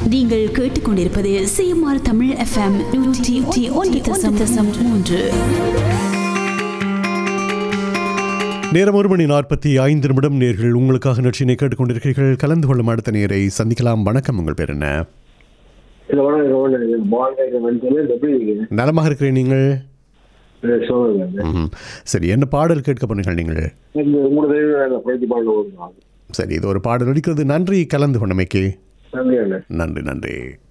நீங்கள் கேட்டுக்கொண்டிருப்பது CMR Tamil FM நூற்றி ஒன்று தசம் தசம் மூன்று நேரம் ஒரு மணி நாற்பத்தி ஐந்து நிமிடம் நேர்கள் உங்களுக்காக நிகழ்ச்சியினை கேட்டுக்கொண்டிருக்கிறீர்கள் கலந்து கொள்ளும் அடுத்த நேரை சந்திக்கலாம் வணக்கம் உங்கள் பேர் என்ன இல்ல வணக்கம் வணக்கம் மாநில வந்து எப்படி இருக்கீங்க நலமாக இருக்கிறேன் நீங்கள் சொல்லுங்க ம்ஹும். சரி என்ன பாடல் கேட்க போனீர்கள் நீங்கள் உங்களோட பயிற்சி பாடல் சரி இது ஒரு பாடல் அடிக்கிறது நன்றி கலந்து கொண்டமைக்கு நன்றி அண்ணன் நன்றி நன்றி